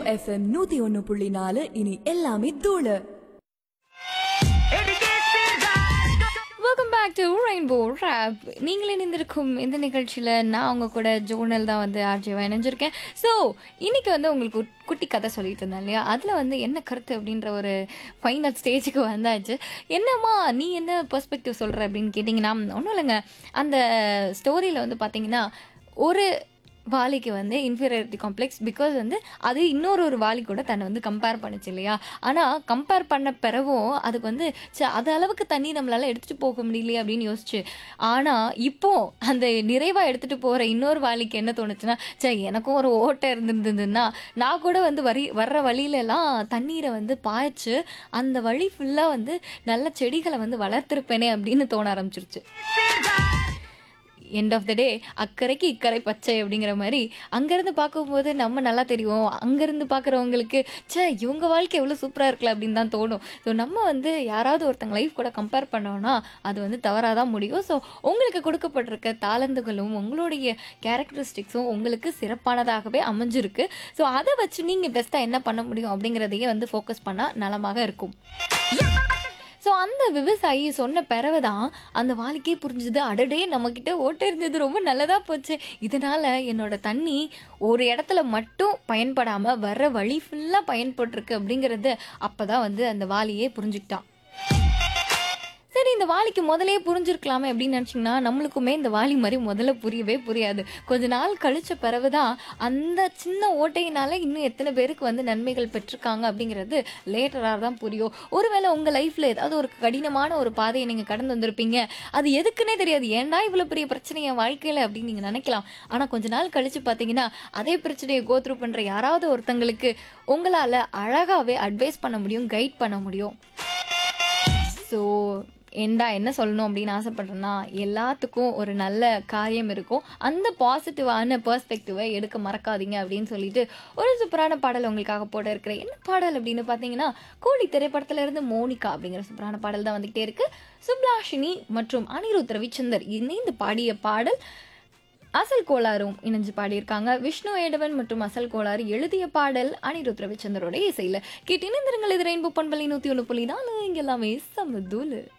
FM நூத்தி ஒன்னு புள்ளி நாலு இனி எல்லாமே தூளு welcome back to rainbow rap நீங்கள் இணைந்திருக்கும் இந்த நிகழ்ச்சியில் நான் உங்கள் கூட ஜோனல் தான் வந்து ஆர்ஜிவா இணைஞ்சிருக்கேன் ஸோ இன்னைக்கு வந்து உங்களுக்கு ஒரு குட்டி கதை சொல்லிட்டு இருந்தேன் இல்லையா அதில் வந்து என்ன கருத்து அப்படின்ற ஒரு ஃபைனல் ஸ்டேஜுக்கு வந்தாச்சு என்னம்மா நீ என்ன பெர்ஸ்பெக்டிவ் சொல்கிற அப்படின்னு கேட்டிங்கன்னா ஒன்றும் இல்லைங்க அந்த ஸ்டோரியில் வந்து பார்த்தீங்கன்னா ஒரு வாலிக்கு வந்து இன்ஃபீரியாரிட்டி காம்ப்ளெக்ஸ் பிகாஸ் வந்து அது இன்னொரு ஒரு வாலி கூட தன்னை வந்து கம்பேர் பண்ணுச்சு இல்லையா ஆனால் கம்பேர் பண்ண பிறகும் அதுக்கு வந்து சே அது அளவுக்கு தண்ணி நம்மளால எடுத்துகிட்டு போக முடியலையே அப்படின்னு யோசிச்சு ஆனால் இப்போ அந்த நிறைவாக எடுத்துகிட்டு போகிற இன்னொரு வாலிக்கு என்ன தோணுச்சுன்னா சே எனக்கும் ஒரு ஓட்டை இருந்திருந்ததுன்னா நான் கூட வந்து வரி வர்ற வழியிலலாம் தண்ணீரை வந்து பாய்ச்சு அந்த வழி ஃபுல்லாக வந்து நல்ல செடிகளை வந்து வளர்த்துருப்பேனே அப்படின்னு தோண ஆரம்பிச்சிருச்சு எண்ட் ஆஃப் த டே அக்கறைக்கு இக்கரை பச்சை அப்படிங்கிற மாதிரி அங்கேருந்து பார்க்கும்போது நம்ம நல்லா தெரியும் அங்கேருந்து பார்க்குறவங்களுக்கு ச்சே இவங்க வாழ்க்கை எவ்வளோ சூப்பராக இருக்கல அப்படின்னு தான் தோணும் ஸோ நம்ம வந்து யாராவது ஒருத்தங்க லைஃப் கூட கம்பேர் பண்ணோம்னா அது வந்து தவறாக தான் முடியும் ஸோ உங்களுக்கு கொடுக்கப்பட்டிருக்க தாளந்துகளும் உங்களுடைய கேரக்டரிஸ்டிக்ஸும் உங்களுக்கு சிறப்பானதாகவே அமைஞ்சிருக்கு ஸோ அதை வச்சு நீங்கள் பெஸ்ட்டாக என்ன பண்ண முடியும் அப்படிங்கிறதையே வந்து ஃபோக்கஸ் பண்ணால் நலமாக இருக்கும் ஸோ அந்த விவசாயி சொன்ன பிறகு தான் அந்த வாளிக்கே புரிஞ்சுது அடடே நம்மக்கிட்ட ஓட்ட இருந்தது ரொம்ப நல்லதாக போச்சு இதனால் என்னோட தண்ணி ஒரு இடத்துல மட்டும் பயன்படாமல் வர்ற வழி ஃபுல்லாக பயன்பட்டுருக்கு அப்படிங்கிறது அப்போ தான் வந்து அந்த வாளியே புரிஞ்சுக்கிட்டான் சரி இந்த வாளிக்கு முதலே புரிஞ்சிருக்கலாமே அப்படின்னு நினச்சிங்கன்னா நம்மளுக்குமே இந்த வாளி மாதிரி முதல்ல புரியவே புரியாது கொஞ்ச நாள் கழிச்ச பிறகுதான் அந்த சின்ன ஓட்டையினால இன்னும் எத்தனை பேருக்கு வந்து நன்மைகள் பெற்றிருக்காங்க அப்படிங்கிறது லேட்டராக தான் புரியும் ஒருவேளை உங்கள் லைஃப்பில் ஏதாவது ஒரு கடினமான ஒரு பாதையை நீங்கள் கடந்து வந்திருப்பீங்க அது எதுக்குன்னே தெரியாது ஏன்டா இவ்வளோ பெரிய பிரச்சனை என் வாழ்க்கையில் அப்படின்னு நீங்கள் நினைக்கலாம் ஆனால் கொஞ்ச நாள் கழிச்சு பார்த்தீங்கன்னா அதே பிரச்சனையை கோத்ரூ பண்ணுற யாராவது ஒருத்தங்களுக்கு உங்களால் அழகாகவே அட்வைஸ் பண்ண முடியும் கைட் பண்ண முடியும் ஸோ ஏண்டா என்ன சொல்லணும் அப்படின்னு ஆசைப்படுறேன்னா எல்லாத்துக்கும் ஒரு நல்ல காரியம் இருக்கும் அந்த பாசிட்டிவான பெர்ஸ்பெக்டிவை எடுக்க மறக்காதீங்க அப்படின்னு சொல்லிட்டு ஒரு சூப்பரான பாடல் உங்களுக்காக போட இருக்கிற என்ன பாடல் அப்படின்னு பார்த்தீங்கன்னா கோழி திரைப்படத்துல இருந்து மோனிகா அப்படிங்கிற சூப்பரான பாடல் தான் வந்துகிட்டே இருக்கு சுப்லாஷினி மற்றும் அனிருத் ரவிச்சந்தர் இணைந்து பாடிய பாடல் அசல் கோளாரும் இணைஞ்சு பாடியிருக்காங்க விஷ்ணு ஏடவன் மற்றும் அசல் கோளாறு எழுதிய பாடல் அனிருத் ரவிச்சந்தரோட இசையில் கேட்டு இணைந்திருங்கள் இது ரெயின்போ பண்பலி நூற்றி ஒன்று புள்ளி நாலு இங்க எல்லாமே சமதூலு